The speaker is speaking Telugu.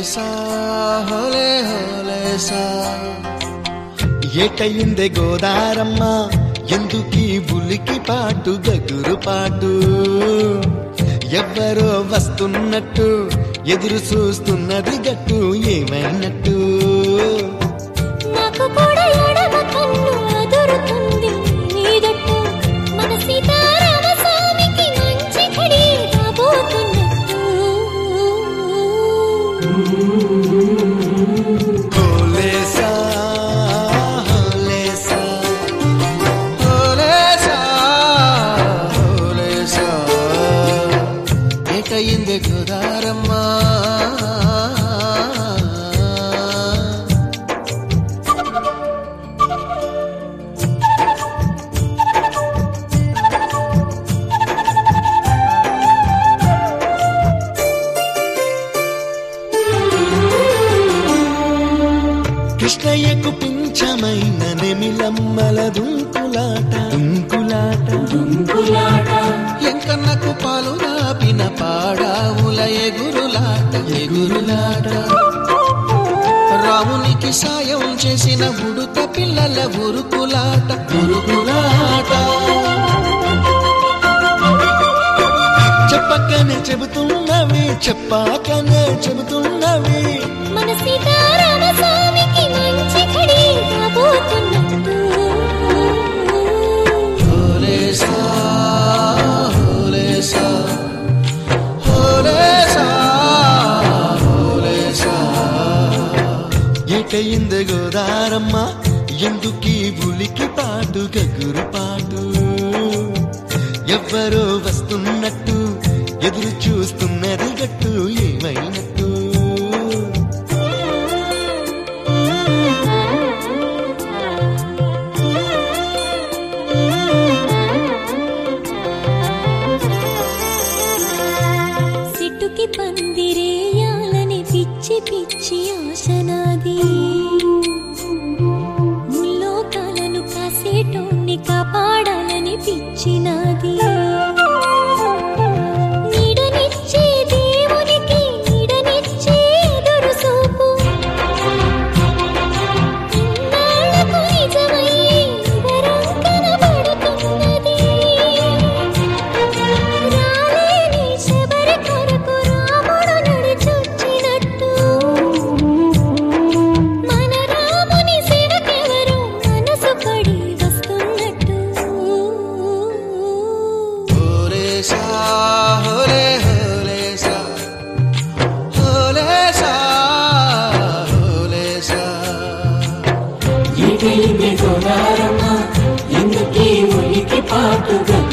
హోలేసా హోలే హోలేసా ఏటయిందే గోదారమ్మ ఎందుకీ బులికి పాటు గగురు పాటు ఎవ్వరో వస్తున్నట్టు ఎదురు చూస్తున్నది గట్టు ఏమైనట్టు నాకు కూడా ఎడమ కన్ను అదురుతుంది నీదట్టు మన సీతారామ స్వామికి మంచి ఘడి కాబోతున్నట్టు హోలేసా హోలేసా హోలేసా హోలేసా ఏటయిందే గోదారమ్మ కృష్ణయ్యకు పింఛమైన నెమిలమ్మల దుంకులాట దుంకులాట దుంకులాట ఎంకన్నకు పాలు రాపిన పాడావుల ఎగురులాట ఎగురులాట రామునికి సాయం చేసిన ఉడుత పిల్లల ఉరుకులాట ఉరుకులాట చెప్పకనే చెబుతున్నవి చెప్పాకనే చెబుతున్నవి మన సీతారామ స్వామికి మంచి ఘడి కాబోతున్నట్టు హోలేసా హోలేసా హోలేసా హోలేసా ఏటయింది గోదారమ్మ ఎందుకీ బులికి పాటు గగురు పాటు ఎవ్వరో వస్తున్నట్టు ఎదురు చూస్తున్నది గట్టు ఏమైనట్టు సిట్టుకి పందిరేయాలని పిచ్చి పిచ్చి ఆశనాది ముల్లోకాలను కాసేటోన్ని కాపాడాలని పిచ్చినాది నీడనిచ్చే దేవునికి నీడనిచ్చే ఎదురు చూపు ఇన్నాళ్లకు నిజమై వరం కనబడుతున్నది రాలేని శబరి కొరకు రాముడు నడిచొచ్చినట్టు మన రాముని సేవకెవరు మనసు పడి వస్తున్నట్టు హోలేసా హోలే హోలేసా హోలేసా హోలేసా ఏటైంది గోదారమ్మ ఎందుకీ ఉనికి పాటుగా